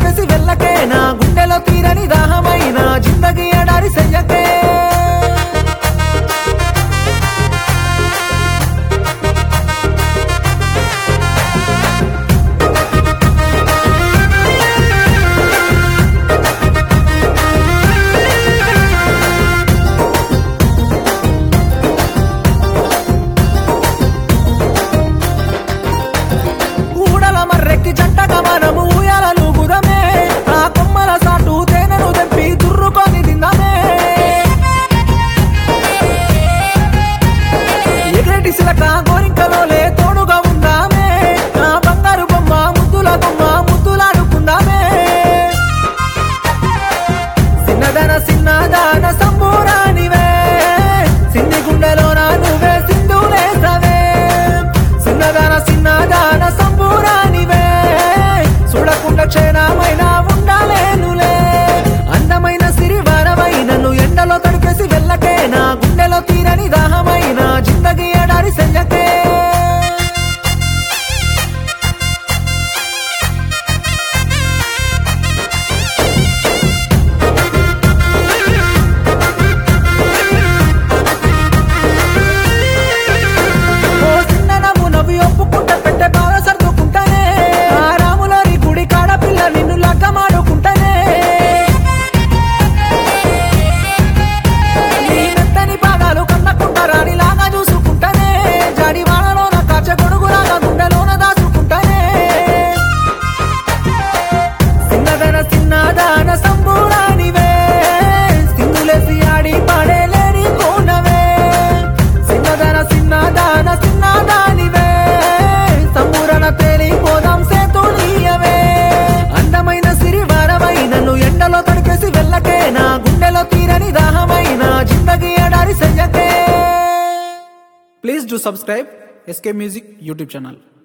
తడిపేసి వెళ్ళకే నా గుండెలో తీరని దాహమైన జిందగీ ఎడారి చెయ్యకే ఊడల మర్రెక్కి జంటగా మనము ఊయలలు గుదమే ఆ కొమ్మల సాటు తేనెను తెంపి దుర్రుకొని తిందమే ఎగరెటి సిలక గోరింకలోలే తోడుగా ఉందామే నా బంగారు బొమ్మ ముద్దుల బొమ్మ ముద్దులాడుకుందామే చిన్నదన చిన్నదాన సంబూరానివే సిన్ని గుండెలోన నువ్వే సింధులేసవే చిన్నదాన చిన్నదాన సంబూరానివే చూడకుండా క్షణమైన ఉండాలేనులే అందమైన సిరివరమై నన్ను ఎండలో తడిపేసి వెళ్ళకే నా గుండెలో తీరని దాహమైన జిందగీ ఎడారి సెయ్యకే ఓ చిన్ననము నవ్వి ఒప్పుకుంట పెట్టే బాధ సర్దుకుంటానే ఆ రాములోని గుడి కాడ పిల్ల నిన్ను లగ్గమాడుకుంటానే నీ మెత్తని పాదాలు కన్నకుంట రాణిలాగా చూసుకుంటానే జాడి వానలోన కాచ గొడుగులాగా గుండెలోన దాచుకుంటానే చిన్నదన చిన్నదాన సంబూరానివే సింగులేసి ఆడి పాడేలేని కోనవే చిన్నదన చిన్నదాన చిన్నదానివే సంబూరణ తేలిపోదాం సేతునీయవే అందమైన సిరివరమై నన్ను ఎండలో తడిపేసి వెళ్ళకే నా గుండెలో తీరని దాహమైన జిందగీ ఎడారి చెయ్యకే please do subscribe S K music YouTube channel